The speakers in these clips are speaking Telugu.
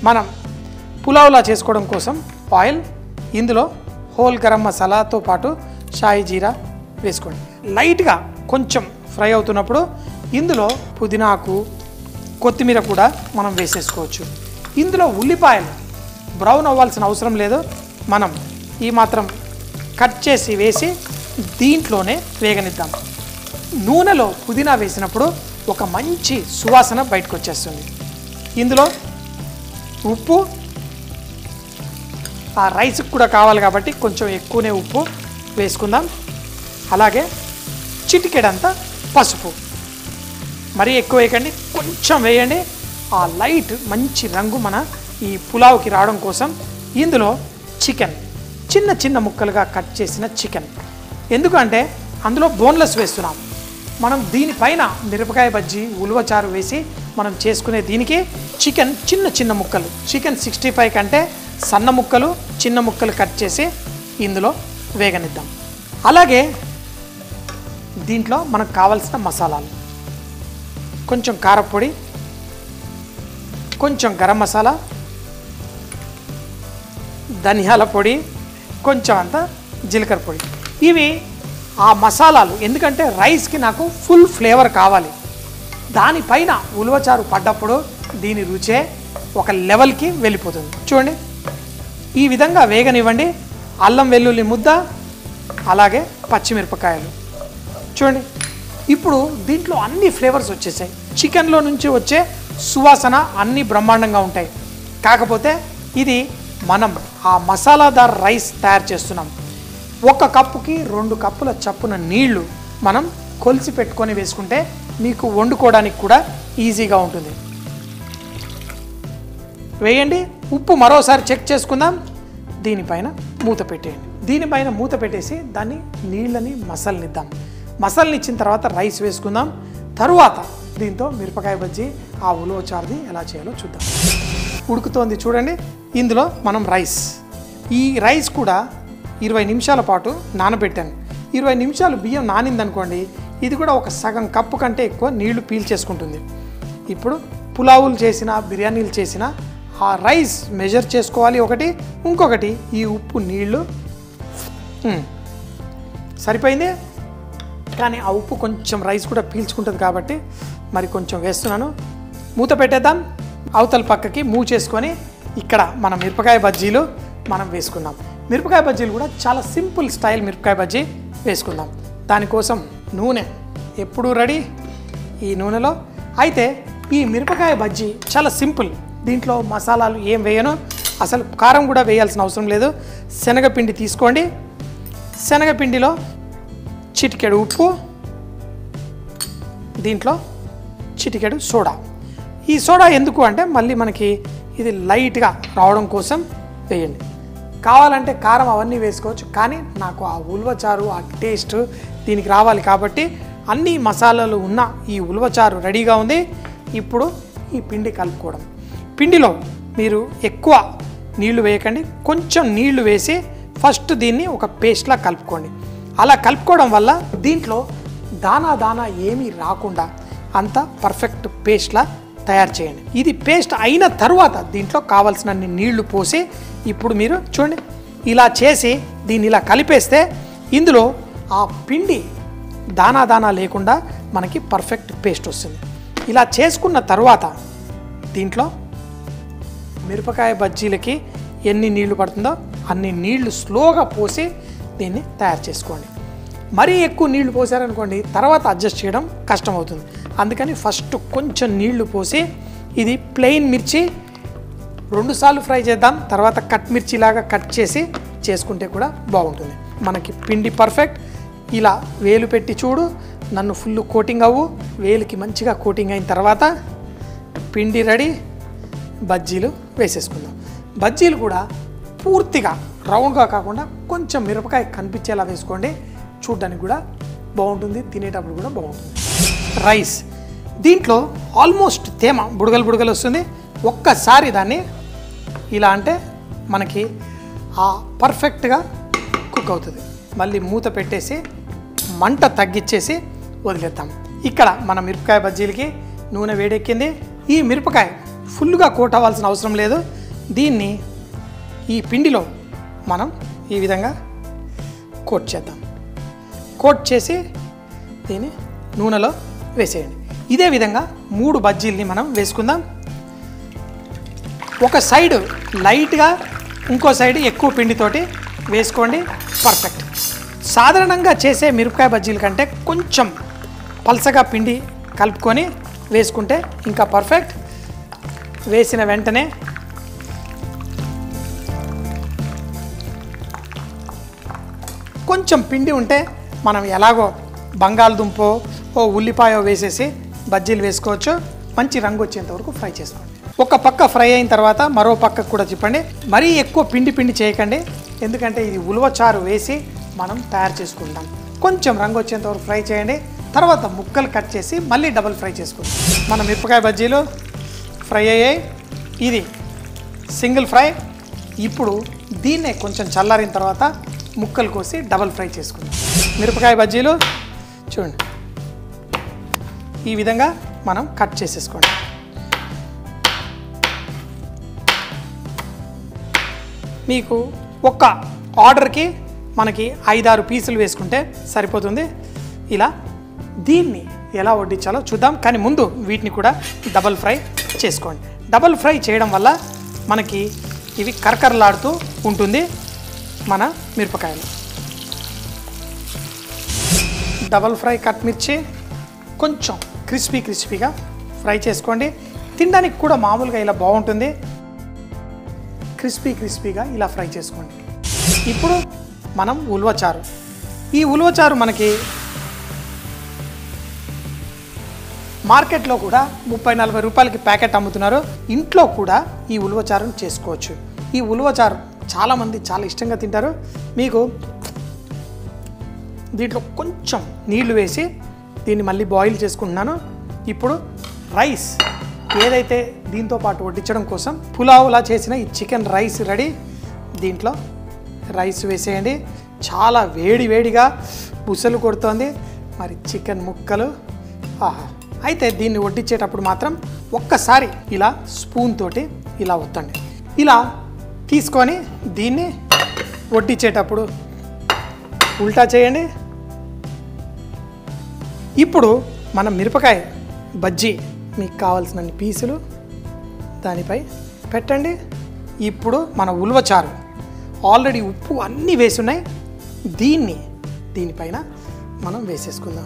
మనం పులావ్లా చేసుకోవడం కోసం ఆయిల్ ఇందులో హోల్ గరం మసాలాతో పాటు షాయి జీరా వేసుకోండి లైట్గా కొంచెం ఫ్రై అవుతున్నప్పుడు ఇందులో పుదీనాకు కొత్తిమీర కూడా మనం వేసేసుకోవచ్చు ఇందులో ఉల్లిపాయలు బ్రౌన్ అవ్వాల్సిన అవసరం లేదు మనం ఈ మాత్రం కట్ చేసి వేసి దీంట్లోనే వేగనిద్దాం నూనెలో పుదీనా వేసినప్పుడు ఒక మంచి సువాసన బయటకు వచ్చేస్తుంది ఇందులో ఉప్పు ఆ రైస్కి కూడా కావాలి కాబట్టి కొంచెం ఎక్కువనే ఉప్పు వేసుకుందాం అలాగే చిటికెడంతా పసుపు మరీ ఎక్కువ వేయకండి కొంచెం వేయండి ఆ లైట్ మంచి రంగు మన ఈ పులావ్కి రావడం కోసం ఇందులో చికెన్ చిన్న చిన్న ముక్కలుగా కట్ చేసిన చికెన్ ఎందుకంటే అందులో బోన్లెస్ వేస్తున్నాం మనం దీనిపైన మిరపకాయ బజ్జీ ఉలువచారు వేసి మనం చేసుకునే దీనికి చికెన్ చిన్న చిన్న ముక్కలు చికెన్ సిక్స్టీ ఫైవ్ కంటే సన్న ముక్కలు చిన్న ముక్కలు కట్ చేసి ఇందులో వేగనిద్దాం అలాగే దీంట్లో మనకు కావాల్సిన మసాలాలు కొంచెం కారపొడి కొంచెం గరం మసాలా ధనియాల పొడి కొంచెం అంత జీలకర్ర పొడి ఇవి ఆ మసాలాలు ఎందుకంటే రైస్కి నాకు ఫుల్ ఫ్లేవర్ కావాలి దానిపైన ఉలువచారు పడ్డప్పుడు దీని రుచే ఒక లెవెల్కి వెళ్ళిపోతుంది చూడండి ఈ విధంగా వేగనివ్వండి అల్లం వెల్లుల్లి ముద్ద అలాగే పచ్చిమిరపకాయలు చూడండి ఇప్పుడు దీంట్లో అన్ని ఫ్లేవర్స్ వచ్చేసాయి చికెన్లో నుంచి వచ్చే సువాసన అన్ని బ్రహ్మాండంగా ఉంటాయి కాకపోతే ఇది మనం ఆ మసాలాదార్ రైస్ తయారు చేస్తున్నాం ఒక కప్పుకి రెండు కప్పుల చప్పున నీళ్లు మనం కొలిసి పెట్టుకొని వేసుకుంటే మీకు వండుకోవడానికి కూడా ఈజీగా ఉంటుంది వేయండి ఉప్పు మరోసారి చెక్ చేసుకుందాం దీనిపైన మూత పెట్టేయండి దీనిపైన మూత పెట్టేసి దాన్ని నీళ్ళని మసల్నిద్దాం మసల్నిచ్చిన తర్వాత రైస్ వేసుకుందాం తరువాత దీంతో మిరపకాయ బజ్జీ ఆ ఉలువ చారుది ఎలా చేయాలో చూద్దాం ఉడుకుతోంది చూడండి ఇందులో మనం రైస్ ఈ రైస్ కూడా ఇరవై నిమిషాల పాటు నానబెట్టాను ఇరవై నిమిషాలు బియ్యం నానిందనుకోండి ఇది కూడా ఒక సగం కప్పు కంటే ఎక్కువ నీళ్లు పీల్చేసుకుంటుంది ఇప్పుడు పులావులు చేసిన బిర్యానీలు చేసిన ఆ రైస్ మెజర్ చేసుకోవాలి ఒకటి ఇంకొకటి ఈ ఉప్పు నీళ్లు ఉమ్, సరిపోయింది కానీ ఆ ఉప్పు కొంచెం రైస్ కూడా పీల్చుకుంటుంది కాబట్టి మరి కొంచెం వేస్తున్నాను మూత పెట్టేద్దాం అవతల పక్కకి మూవ్ చేసుకొని ఇక్కడ మన మిరపకాయ బజ్జీలు మనం వేసుకుందాం మిరపకాయ బజ్జీలు కూడా చాలా సింపుల్ స్టైల్ మిరపకాయ బజ్జీ వేసుకుందాం దానికోసం నూనె ఎప్పుడూ రెడీ ఈ నూనెలో అయితే ఈ మిరపకాయ బజ్జీ చాలా సింపుల్ దీంట్లో మసాలాలు ఏం వేయను అసలు కారం కూడా వేయాల్సిన అవసరం లేదు శనగపిండి తీసుకోండి శనగపిండిలో చిటికెడు ఉప్పు దీంట్లో చిటికెడు సోడా ఈ సోడా ఎందుకు అంటే మళ్ళీ మనకి ఇది లైట్గా రావడం కోసం వేయండి కావాలంటే కారం అవన్నీ వేసుకోవచ్చు కానీ నాకు ఆ ఉల్వచారు ఆ టేస్ట్ దీనికి రావాలి కాబట్టి అన్ని మసాలాలు ఉన్న ఈ ఉల్వచారు రెడీగా ఉంది ఇప్పుడు ఈ పిండి కలుపుకోవడం పిండిలో మీరు ఎక్కువ నీళ్లు వేయకండి కొంచెం నీళ్లు వేసి ఫస్ట్ దీన్ని ఒక పేస్ట్లా కలుపుకోండి అలా కలుపుకోవడం వల్ల దీంట్లో దానా దానా ఏమీ రాకుండా అంత పర్ఫెక్ట్ పేస్ట్లా తయారు చేయండి ఇది పేస్ట్ అయిన తర్వాత దీంట్లో కావలసినన్ని నీళ్లు పోసి ఇప్పుడు మీరు చూడండి ఇలా చేసి దీన్ని ఇలా కలిపేస్తే ఇందులో ఆ పిండి దానా దానా లేకుండా మనకి పర్ఫెక్ట్ పేస్ట్ వస్తుంది ఇలా చేసుకున్న తర్వాత దీంట్లో మిరపకాయ బజ్జీలకి ఎన్ని నీళ్లు పడుతుందో అన్ని నీళ్లు స్లోగా పోసి దీన్ని తయారు చేసుకోండి మరీ ఎక్కువ నీళ్లు పోసారనుకోండి తర్వాత అడ్జస్ట్ చేయడం కష్టం అవుతుంది అందుకని ఫస్ట్ కొంచెం నీళ్లు పోసి ఇది ప్లెయిన్ మిర్చి రెండుసార్లు ఫ్రై చేద్దాం తర్వాత కట్ మిర్చిలాగా కట్ చేసి చేసుకుంటే కూడా బాగుంటుంది మనకి పిండి పర్ఫెక్ట్ ఇలా వేలు పెట్టి చూడు నన్ను ఫుల్ కోటింగ్ అవ్వు వేలుకి మంచిగా కోటింగ్ అయిన తర్వాత పిండి రెడీ బజ్జీలు వేసేసుకుందాం బజ్జీలు కూడా పూర్తిగా రౌండ్గా కాకుండా కొంచెం మిరపకాయ కనిపించేలా వేసుకోండి చూడ్డానికి కూడా బాగుంటుంది తినేటప్పుడు కూడా బాగుంటుంది రైస్ దీంట్లో ఆల్మోస్ట్ తేమ బుడగలు బుడగలు వస్తుంది ఒక్కసారి దాన్ని ఇలా అంటే మనకి ఆ పర్ఫెక్ట్గా కుక్ అవుతుంది మళ్ళీ మూత పెట్టేసి మంట తగ్గించేసి వదిలేద్దాం ఇక్కడ మన మిరపకాయ బజ్జీలకి నూనె వేడెక్కింది ఈ మిరపకాయ ఫుల్గా కోట్ అవ్వాల్సిన అవసరం లేదు దీన్ని ఈ పిండిలో మనం ఈ విధంగా కోట్ చేద్దాం కోట్ చేసి దీన్ని నూనెలో వేసేయండి ఇదే విధంగా మూడు బజ్జీల్ని మనం వేసుకుందాం ఒక సైడ్ లైట్గా ఇంకో సైడ్ ఎక్కువ పిండితోటి వేసుకోండి పర్ఫెక్ట్ సాధారణంగా చేసే మిరపకాయ బజ్జీల కంటే కొంచెం పలసగా పిండి కలుపుకొని వేసుకుంటే ఇంకా పర్ఫెక్ట్ వేసిన వెంటనే కొంచెం పిండి ఉంటే మనం ఎలాగో బంగాళదుంపో ఓ ఉల్లిపాయో వేసేసి బజ్జీలు వేసుకోవచ్చు మంచి రంగు వచ్చేంత వరకు ఫ్రై చేసుకోండి ఒక పక్క ఫ్రై అయిన తర్వాత మరో పక్కకు కూడా చెప్పండి మరీ ఎక్కువ పిండి పిండి చేయకండి ఎందుకంటే ఇది ఉలువ చారు వేసి మనం తయారు చేసుకుంటాం కొంచెం రంగు వచ్చేంత వరకు ఫ్రై చేయండి తర్వాత ముక్కలు కట్ చేసి మళ్ళీ డబుల్ ఫ్రై చేసుకుందాం మన మిరపకాయ బజ్జీలు ఫ్రై అయ్యాయి ఇది సింగిల్ ఫ్రై ఇప్పుడు దీన్నే కొంచెం చల్లారిన తర్వాత ముక్కలు కోసి డబల్ ఫ్రై చేసుకుందాం మిరపకాయ బజ్జీలు చూడండి ఈ విధంగా మనం కట్ చేసేసుకోండి మీకు ఒక్క ఆర్డర్కి మనకి ఐదారు పీసులు వేసుకుంటే సరిపోతుంది ఇలా దీన్ని ఎలా వడ్డించాలో చూద్దాం కానీ ముందు వీటిని కూడా డబల్ ఫ్రై చేసుకోండి డబల్ ఫ్రై చేయడం వల్ల మనకి ఇవి కరకరలాడుతూ ఉంటుంది మన మిరపకాయలు డబల్ ఫ్రై కట్ మిర్చి కొంచెం క్రిస్పీ క్రిస్పీగా ఫ్రై చేసుకోండి తినడానికి కూడా మామూలుగా ఇలా బాగుంటుంది క్రిస్పీ క్రిస్పీగా ఇలా ఫ్రై చేసుకోండి ఇప్పుడు మనం ఉల్వచారు ఈ ఉల్వచారు మనకి మార్కెట్లో కూడా ముప్పై నలభై రూపాయలకి ప్యాకెట్ అమ్ముతున్నారు ఇంట్లో కూడా ఈ ఉల్వచారును చేసుకోవచ్చు ఈ ఉల్వచారు చాలామంది చాలా ఇష్టంగా తింటారు మీకు దీంట్లో కొంచెం నీళ్లు వేసి దీన్ని మళ్ళీ బాయిల్ చేసుకుంటున్నాను ఇప్పుడు రైస్ ఏదైతే దీంతో పాటు వడ్డించడం కోసం పులావులా చేసిన ఈ చికెన్ రైస్ రెడీ దీంట్లో రైస్ వేసేయండి చాలా వేడి వేడిగా బుసలు కొడుతోంది మరి చికెన్ ముక్కలు ఆహా అయితే దీన్ని వడ్డించేటప్పుడు మాత్రం ఒక్కసారి ఇలా స్పూన్ తోటి ఇలా ఒత్తండి ఇలా తీసుకొని దీన్ని వడ్డించేటప్పుడు ఉల్టా చేయండి ఇప్పుడు మన మిరపకాయ బజ్జీ మీకు కావాల్సిన పీసులు దానిపై పెట్టండి ఇప్పుడు మన ఉల్వచారు ఆల్రెడీ ఉప్పు అన్నీ వేసి ఉన్నాయి దీన్ని దీనిపైన మనం వేసేసుకుందాం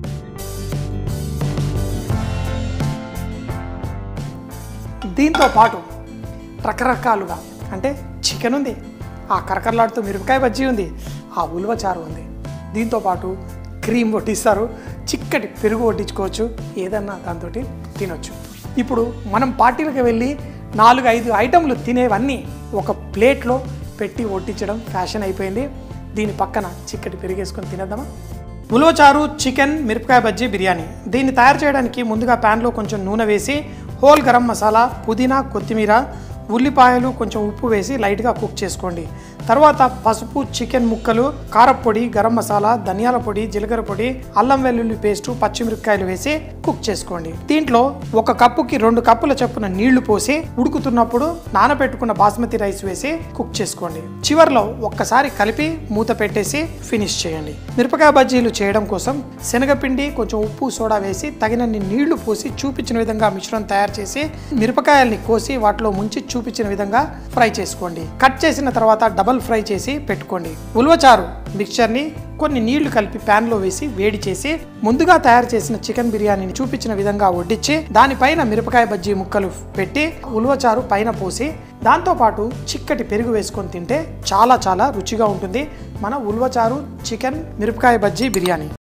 దీంతో పాటు రకరకాలుగా అంటే చికెన్ ఉంది ఆ కరకరలాడుతూ మిరపకాయ బజ్జీ ఉంది ఆ ఉలవచారు ఉంది దీంతో పాటు క్రీమ్ వడ్డిస్తారు చిక్కటి పెరుగు వడ్డించుకోవచ్చు ఏదన్నా దాంతో తినొచ్చు ఇప్పుడు మనం పార్టీలకు వెళ్ళి నాలుగు ఐదు ఐటెంలు తినేవన్నీ ఒక ప్లేట్లో పెట్టి వడ్డించడం ఫ్యాషన్ అయిపోయింది దీని పక్కన చిక్కటి పెరిగేసుకొని తినేద్దామా ఉలవచారు చికెన్ మిరపకాయ బజ్జీ బిర్యానీ దీన్ని తయారు చేయడానికి ముందుగా ప్యాన్లో కొంచెం నూనె వేసి హోల్ గరం మసాలా పుదీనా కొత్తిమీర ఉల్లిపాయలు కొంచెం ఉప్పు వేసి లైట్గా కుక్ చేసుకోండి తర్వాత పసుపు చికెన్ ముక్కలు కారపొడి గరం మసాలా ధనియాల పొడి జీలకర్ర పొడి అల్లం వెల్లుల్లి పేస్టు పచ్చిమిరపకాయలు వేసి కుక్ చేసుకోండి దీంట్లో ఒక కప్పుకి రెండు కప్పుల చొప్పున నీళ్లు పోసి ఉడుకుతున్నప్పుడు నానబెట్టుకున్న బాస్మతి రైస్ వేసి కుక్ చేసుకోండి చివర్లో ఒక్కసారి కలిపి మూత పెట్టేసి ఫినిష్ చేయండి మిరపకాయ బజ్జీలు చేయడం కోసం శనగపిండి కొంచెం ఉప్పు సోడా వేసి తగినన్ని నీళ్లు పోసి చూపించిన విధంగా మిశ్రమం తయారు చేసి మిరపకాయల్ని కోసి వాటిలో ముంచి చూపించిన విధంగా ఫ్రై చేసుకోండి కట్ చేసిన తర్వాత డబల్ ఫ్రై చేసి పెట్టుకోండి ఉల్వచారు మిక్చర్ని కొన్ని నీళ్లు కలిపి ప్యాన్ లో వేసి వేడి చేసి ముందుగా తయారు చేసిన చికెన్ బిర్యానీని చూపించిన విధంగా వడ్డించి దానిపైన మిరపకాయ బజ్జీ ముక్కలు పెట్టి ఉల్వచారు పైన పోసి దాంతోపాటు చిక్కటి పెరుగు వేసుకొని తింటే చాలా చాలా రుచిగా ఉంటుంది మన ఉల్వచారు చికెన్ మిరపకాయ బజ్జీ బిర్యానీ